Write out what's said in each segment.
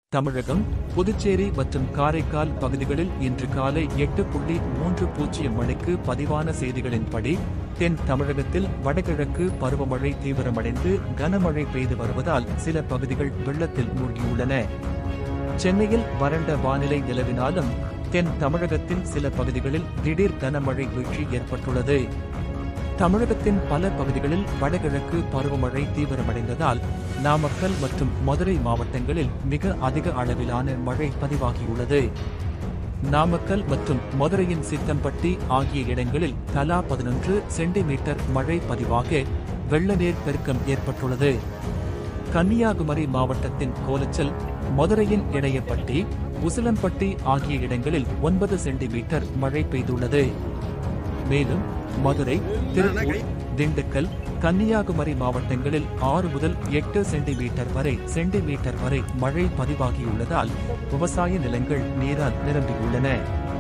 தமிழகம் புதுச்சேரி மற்றும் காரைக்கால் பகுதிகளில் இன்று காலை எட்டு புள்ளி மூன்று பூஜ்ஜியம் மணிக்கு பதிவான செய்திகளின்படி தென் தமிழகத்தில் வடகிழக்கு பருவமழை தீவிரமடைந்து கனமழை பெய்து வருவதால் சில பகுதிகள் வெள்ளத்தில் மூழ்கியுள்ளன சென்னையில் வறண்ட வானிலை நிலவினாலும் தென் தமிழகத்தின் சில பகுதிகளில் திடீர் கனமழை வீழ்ச்சி ஏற்பட்டுள்ளது தமிழகத்தின் பல பகுதிகளில் வடகிழக்கு பருவமழை தீவிரமடைந்ததால் நாமக்கல் மற்றும் மதுரை மாவட்டங்களில் மிக அதிக அளவிலான மழை பதிவாகியுள்ளது நாமக்கல் மற்றும் மதுரையின் சித்தம்பட்டி ஆகிய இடங்களில் தலா பதினொன்று சென்டிமீட்டர் மழை பதிவாக வெள்ள நீர் பெருக்கம் ஏற்பட்டுள்ளது கன்னியாகுமரி மாவட்டத்தின் கோலச்சல் மதுரையின் இடையப்பட்டி உசிலம்பட்டி ஆகிய இடங்களில் ஒன்பது சென்டிமீட்டர் மழை பெய்துள்ளது மேலும் மதுரை திருப்பூர் திண்டுக்கல் கன்னியாகுமரி மாவட்டங்களில் ஆறு முதல் எட்டு சென்டிமீட்டர் வரை சென்டிமீட்டர் வரை மழை பதிவாகியுள்ளதால் விவசாய நிலங்கள் நீரால் நிரம்பியுள்ளன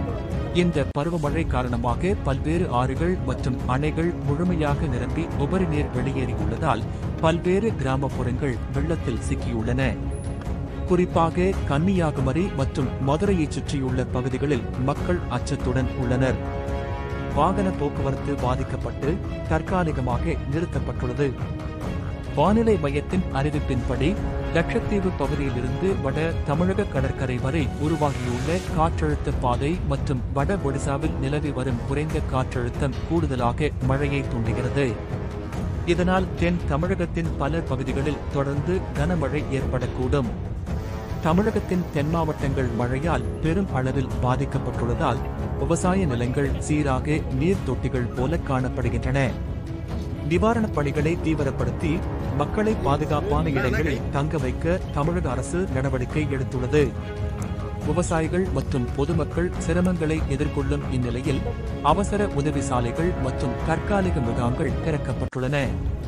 இந்த பருவமழை காரணமாக பல்வேறு ஆறுகள் மற்றும் அணைகள் முழுமையாக நிரம்பி உபரி நீர் வெளியேறியுள்ளதால் பல்வேறு கிராமப்புறங்கள் வெள்ளத்தில் சிக்கியுள்ளன குறிப்பாக கன்னியாகுமரி மற்றும் மதுரையைச் சுற்றியுள்ள பகுதிகளில் மக்கள் அச்சத்துடன் உள்ளனர் வாகன போக்குவரத்து பாதிக்கப்பட்டு தற்காலிகமாக நிறுத்தப்பட்டுள்ளது வானிலை மையத்தின் அறிவிப்பின்படி லட்சத்தீவு பகுதியிலிருந்து வட தமிழக கடற்கரை வரை உருவாகியுள்ள காற்றழுத்த பாதை மற்றும் வட ஒடிசாவில் நிலவி வரும் குறைந்த காற்றழுத்தம் கூடுதலாக மழையை தூண்டுகிறது இதனால் தென் தமிழகத்தின் பல பகுதிகளில் தொடர்ந்து கனமழை ஏற்படக்கூடும் தமிழகத்தின் தென் மாவட்டங்கள் மழையால் பெரும் அளவில் பாதிக்கப்பட்டுள்ளதால் விவசாய நிலங்கள் சீராக நீர் தொட்டிகள் போல காணப்படுகின்றன நிவாரணப் பணிகளை தீவிரப்படுத்தி மக்களை பாதுகாப்பான இடங்களில் தங்க வைக்க தமிழக அரசு நடவடிக்கை எடுத்துள்ளது விவசாயிகள் மற்றும் பொதுமக்கள் சிரமங்களை எதிர்கொள்ளும் இந்நிலையில் அவசர உதவி சாலைகள் மற்றும் தற்காலிக முகாம்கள் திறக்கப்பட்டுள்ளன